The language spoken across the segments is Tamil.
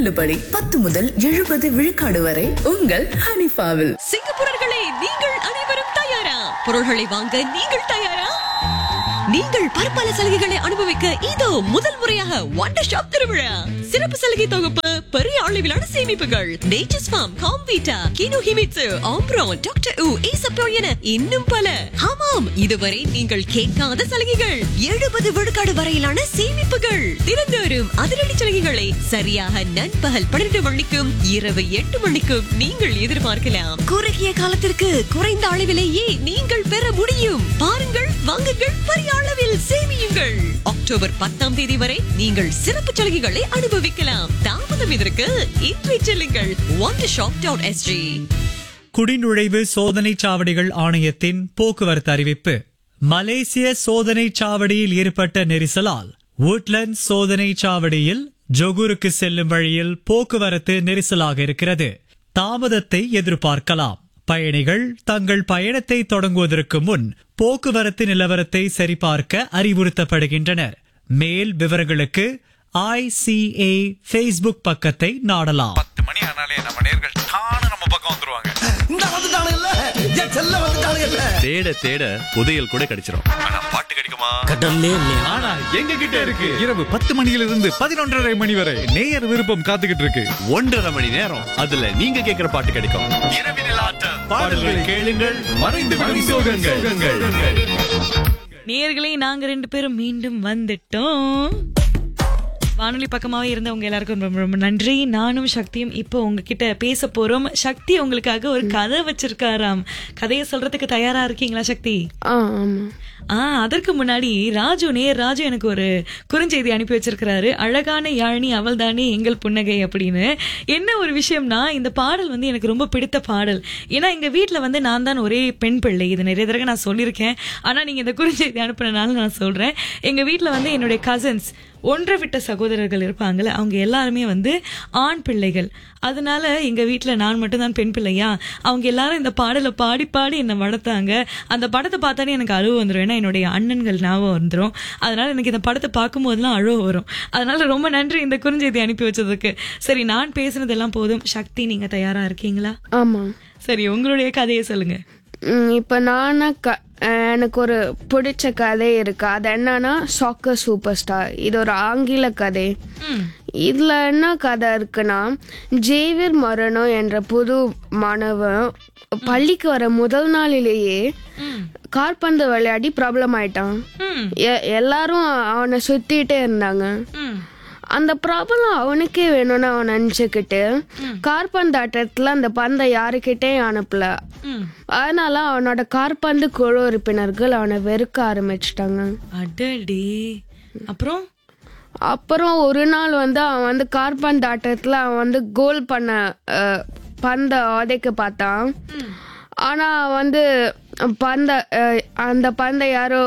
தள்ளுபடி பத்து முதல் எழுபது விழுக்காடு வரை உங்கள் ஹனிஃபாவில் சிங்கப்பூரர்களே நீங்கள் அனைவரும் தயாரா பொருள்களை வாங்க நீங்கள் தயாரா நீங்கள் பற்பல சலுகைகளை அனுபவிக்க இதோ முதல் முறையாக வண்டர் ஷாப் திருவிழா சிறப்பு சலுகை தொகுப்பு பெரிய அளவிலான சேமிப்புகள் nature's farm Comvita Kinohimitsu ஆம்ப்ரோன் டாக்டர் உ ஈசப்போ என இன்னும் பல ஆமாம் இதுவரை நீங்கள் கேட்காத சலுகைகள் எழுபது விழுக்காடு வரையிலான சேமிப்புகள் தினந்தோறும் அதிரடி சலுகைகளை சரியாக நண்பகல் பன்னிரண்டு மணிக்கும் இரவு எட்டு மணிக்கும் நீங்கள் எதிர்பார்க்கலாம் குறுகிய காலத்திற்கு குறைந்த அளவிலேயே நீங்கள் பெற முடியும் பாருங்கள் வாங்குங்கள் பெரிய அளவில் சேமியுங்கள் அக்டோபர் பத்தாம் தேதி வரை நீங்கள் சிறப்பு சலுகைகளை அனுபவிக்கலாம் தாமதம் இதற்கு இன்றை செல்லுங்கள் ஒன் ஷாப் டாட் எஸ்ஜி குடிநுழைவு சோதனைச் சாவடிகள் ஆணையத்தின் போக்குவரத்து அறிவிப்பு மலேசிய சோதனைச் சாவடியில் ஏற்பட்ட நெரிசலால் woodlands சோதனைச் சாவடியில் ஜொகூருக்கு செல்லும் வழியில் போக்குவரத்து நெரிசலாக இருக்கிறது தாமதத்தை எதிர்பார்க்கலாம் பயணிகள் தங்கள் பயணத்தை தொடங்குவதற்கு முன் போக்குவரத்து நிலவரத்தை சரிபார்க்க அறிவுறுத்தப்படுகின்றனர் மேல் விவரங்களுக்கு ஐசிஏ ஃபேஸ்புக் பக்கத்தை நாடலாம் பத்து மணி ஆனாலே நம்ம நேர்கள் தானே நம்ம பக்கம் வந்துருவாங்க இந்த வந்துட்டானுங்கல்ல என் செல்ல வந்துட்டானுங்கல்ல தேட தேட புதையல் கூட கிடைச்சிரும் ஆனா பாட்டு கிடைக்குமா கடல்லே இல்லையா ஆனா எங்க கிட்ட இருக்கு இரவு பத்து மணியிலிருந்து பதினொன்றரை மணி வரை நேயர் விருப்பம் காத்துக்கிட்டு இருக்கு ஒன்றரை மணி நேரம் அதுல நீங்க கேக்குற பாட்டு கிடைக்கும் இரவினில் ஆட்டம் பாடல்கள் கேளுங்கள் மறைந்து விடும் சோகங்கள் நேயர்களே நாங்க ரெண்டு பேரும் மீண்டும் வந்துட்டோம் வானொலி பக்கமாவே இருந்தவங்க எல்லாருக்கும் ரொம்ப ரொம்ப நன்றி நானும் சக்தியும் இப்போ உங்ககிட்ட பேச போறோம் சக்தி உங்களுக்காக ஒரு கதை வச்சிருக்காராம் கதையை சொல்றதுக்கு தயாரா இருக்கீங்களா சக்தி ஆ ஆமா ஆ அதற்கு முன்னாடி ராஜு நேர் ராஜு எனக்கு ஒரு குறுஞ்செய்தி அனுப்பி வச்சிருக்கிறாரு அழகான யாழினி அவள்தானே எங்கள் புன்னகை அப்படின்னு என்ன ஒரு விஷயம்னா இந்த பாடல் வந்து எனக்கு ரொம்ப பிடித்த பாடல் ஏன்னா எங்க வீட்ல வந்து நான் தான் ஒரே பெண் பிள்ளை இது நிறைய தடவை நான் சொல்லியிருக்கேன் ஆனா நீங்க இந்த குறுஞ்செய்தி அனுப்புனனால நான் சொல்றேன் எங்க வீட்ல வந்து என்னுடைய கசின்ஸ் ஒன்றை விட்ட சகோதரர்கள் இருப்பாங்கல்ல அவங்க எல்லாருமே வந்து ஆண் பிள்ளைகள் அதனால எங்க வீட்ல நான் மட்டும்தான் பெண் பிள்ளையா அவங்க எல்லாரும் இந்த பாடலை பாடி பாடி என்னை வளர்த்தாங்க அந்த படத்தை பார்த்தாலே எனக்கு அழுவு வந்துடும் ஏன்னா என்னுடைய அண்ணன்கள் ஞாபகம் வந்துடும் அதனால எனக்கு இந்த படத்தை பார்க்கும்போதெல்லாம் அழுவ வரும் அதனால ரொம்ப நன்றி இந்த குறுஞ்செய்தி அனுப்பி வச்சதுக்கு சரி நான் பேசுனதெல்லாம் போதும் சக்தி நீங்க தயாரா இருக்கீங்களா ஆமா சரி உங்களுடைய கதையை சொல்லுங்க ம், இப்ப நானா க- அஹ், எனக்கு ஒரு பிடிச்ச கதை இருக்கு அது என்னன்னா சாக்கர் சூப்பர் ஸ்டார் இது ஒரு ஆங்கில கதை இதுல என்ன கதை இருக்குன்னா ஜேவிர் மரணோ என்ற புது மாணவன் பள்ளிக்கு வர முதல் நாளிலேயே கால்பந்து விளையாடி ப்ராப்ளம் ஆயிட்டான் எ- எல்லாரும் அவனை சுத்திட்டே இருந்தாங்க அந்த ப்ராப்ளம் அவனுக்கே வேணும்னு அவன் நினச்சிக்கிட்டு கார்பந்தாட்டத்தில் அந்த பந்தை யாருக்கிட்டேயும் அனுப்பல அதனால அவனோட கார்பந்து குழு உறுப்பினர்கள் அவனை வெறுக்க ஆரம்பிச்சிட்டாங்க அடடி அப்புறம் அப்புறம் ஒரு நாள் வந்து அவன் வந்து கார்பந்தாட்டத்தில் அவன் வந்து கோல் பண்ண அஹ், பந்தை உதைக்க பார்த்தான் ஆனால் அவன் வந்து பந்த அஹ், அந்த பந்தை யாரோ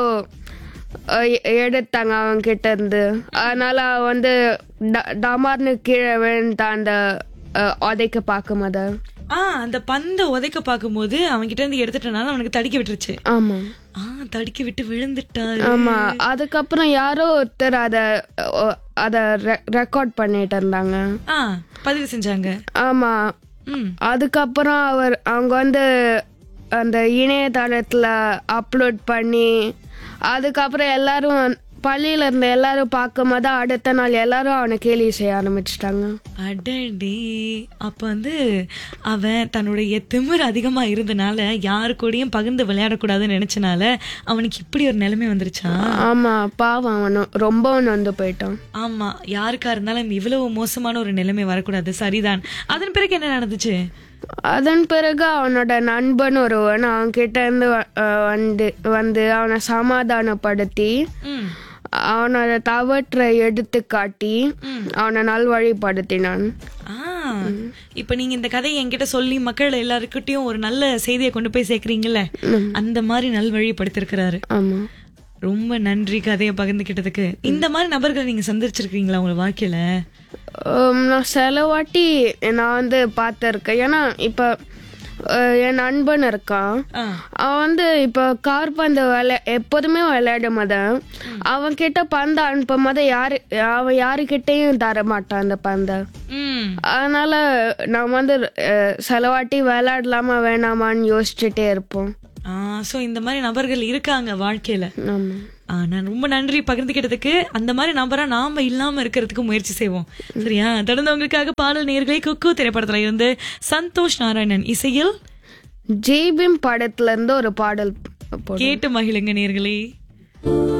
அஹ், எ- எடுத்தாங்க அவன் கிட்ட இருந்து அதனால அவன் வந்து ட- டமார்னு கீழே விழுந்தான் அந்த அஹ், உதைக்க பார்க்கும்போது ஆ அந்த பந்தை உதைக்க பார்க்கும்போது அவன் கிட்ட இருந்து எடுத்துட்டனால அவனுக்கு தடிக்க விட்டுருச்சு ஆமாம் ஆ தடிக்க விட்டு விழுந்துட்டாரு ஆமா அதுக்கப்புறம் யாரோ ஒருத்தர் அத அஹ், அத ரெக்கார்ட் பண்ணிட்டு இருந்தாங்க ஆ பதிவு செஞ்சாங்க ஆமா ம் அதுக்கப்புறம் அவர் அவங்க வந்து அந்த இணையதளத்துல அப்லோட் பண்ணி அதுக்கப்புறம் எல்லாரும் பள்ளியில இருந்த எல்லாரும் பார்க்கும்போது அடுத்த நாள் எல்லாரும் அவனை கேலி செய்ய ஆரம்பிச்சிட்டாங்க அடடி அப்ப வந்து அவன் தன்னுடைய திமிர் அதிகமா இருந்தனால யாரு கூடயும் பகிர்ந்து விளையாடக்கூடாதுன்னு நினைச்சனால அவனுக்கு இப்படி ஒரு நிலைமை வந்துருச்சா ஆமா பாவம் அவனும் ரொம்பவும் நொந்து போயிட்டான் ஆமா யாருக்கா இருந்தாலும் இவ்வளவு மோசமான ஒரு நிலைமை வரக்கூடாது சரிதான் அதன் பிறகு என்ன நடந்துச்சு அதன் பிறகு அவனோட நண்பன் ஒருவன் அவன் கிட்ட இருந்து வ- அஹ் வந்து வந்து அவனை சமாதானப்படுத்தி ம் அவனோட தவற்றை எடுத்து காட்டி அவனை நல்வழிப்படுத்தினான் ஆ இப்ப நீங்க இந்த கதையை என்கிட்ட சொல்லி மக்கள் எல்லாருக்கிட்டையும் ஒரு நல்ல செய்தியை கொண்டு போய் சேர்க்கறீங்கல்ல அந்த மாதிரி நல்வழிப்படுத்திருக்கிறாரு ஆமா ரொம்ப நன்றி கதையை பகிர்ந்துக்கிட்டதுக்கு இந்த மாதிரி நபர்களை நீங்க சந்திச்சிருக்கீங்களா உங்க வாழ்க்கையில உம், நான் சில வாட்டி நான் வந்து பார்த்துருக்கேன் ஏன்னா இப்போ அஹ், என் நண்பன் இருக்கான் ஆ. அவன் வந்து இப்போ கார் பந்து விளையா எப்போதுமே விளையாடும் போது அவன் கிட்ட பந்தை அனுப்பும் போது யாரு அவன் யாருக்கிட்டையும் தர மாட்டான் அந்த பந்தை ம் அதனால நான் வந்து அஹ், சில வாட்டி விளையாடலாமா வேணாமான்னு யோசிச்சுட்டே இருப்போம் சோ இந்த மாதிரி நபர்கள் இருக்காங்க வாழ்க்கையில ஆமா ஆ, நான் ரொம்ப நன்றி பகிர்ந்துக்கிட்டதுக்கு அந்த மாதிரி நபரா நாம இல்லாம இருக்கிறதுக்கு முயற்சி செய்வோம் சரியா தொடர்ந்து உங்களுக்காக பாடல் நேர்களை குக்கு திரைப்படத்துல இருந்து சந்தோஷ் நாராயணன் இசையில் ஜெய்பீம் படத்துல இருந்து ஒரு பாடல் போடு கேட்டு மகிழுங்க நேர்களே